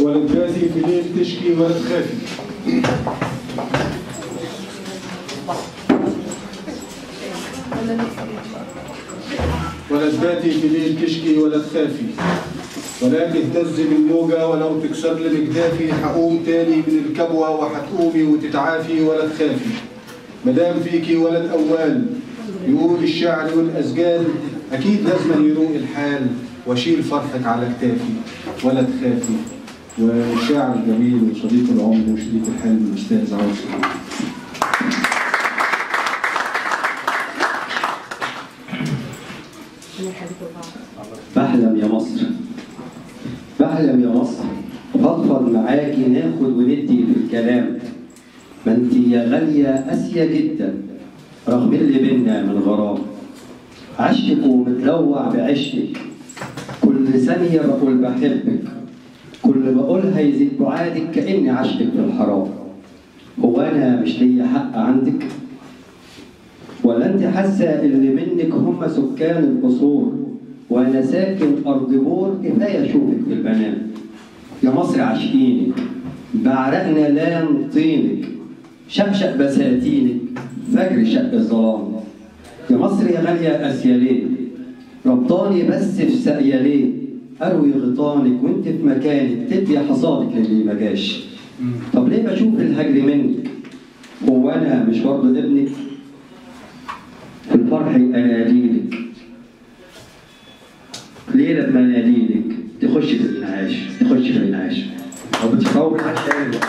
ولد باتي في ليل تشكي ولا تخافي ولد باتي في ليل تشكي ولا تخافي ولكن تهز من موجة ولو تكسر لي مجدافي حقوم تاني من الكبوة وحتقومي وتتعافي ولا تخافي مدام فيكي ولد أول يقول الشعر والأسجال أكيد لازم يروق الحال واشيل فرحك على كتافي ولا تخافي والشاعر الجميل وصديق العمر وشريك الحلم الأستاذ عوض سليم. بحلم يا مصر بحلم يا مصر فضفض معاكي ناخد وندي في الكلام ما انت يا غالية قاسية جدا رغم اللي بينا من غرام عشقك ومتلوع بعشقك كل ثانية بقول بحبك كل ما اقولها يزيد بعادك كأني عشقك في الحرام هو انا مش ليا حق عندك ولا انت حاسه اللي منك هم سكان القصور وانا ساكن ارض بور كفايه اشوفك في المنام يا مصر عاشقينك بعرقنا لام طينك شقشق بساتينك فجر شق الظلام يا مصر يا غاليه اسيا ليه ربطاني بس في ساقيه ليه اروي غطانك وانت في مكانك تدي حصادك للي ما جاش طب ليه بشوف الهجر منك هو انا مش برضه ابنك في الفرح اناديلك ليه لما اناديلك تخش في الانعاش تخش في الانعاش او بتفوت عشان